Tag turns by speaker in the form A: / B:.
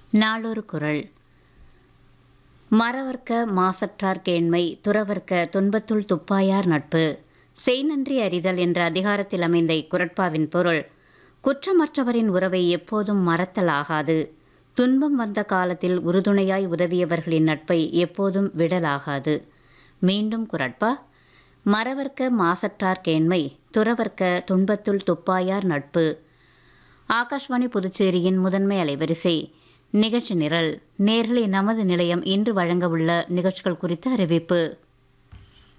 A: நாளொரு குரல் மறவர்க்க மாசற்றார் கேண்மை துறவர்க்க துன்பத்துள் துப்பாயார் நட்பு செய்நன்றி அறிதல் என்ற அதிகாரத்தில் அமைந்த இக்குரட்பாவின் பொருள் குற்றமற்றவரின் உறவை எப்போதும் மறத்தலாகாது துன்பம் வந்த காலத்தில் உறுதுணையாய் உதவியவர்களின் நட்பை எப்போதும் விடலாகாது மீண்டும் குரட்பா மறவர்க்க மாசற்றார் கேண்மை துறவர்க்க துன்பத்துள் துப்பாயார் நட்பு ஆகாஷ்வாணி புதுச்சேரியின் முதன்மை அலைவரிசை நிகழ்ச்சி நிரல் நேர்களை நமது நிலையம் இன்று வழங்கவுள்ள நிகழ்ச்சிகள் குறித்த அறிவிப்பு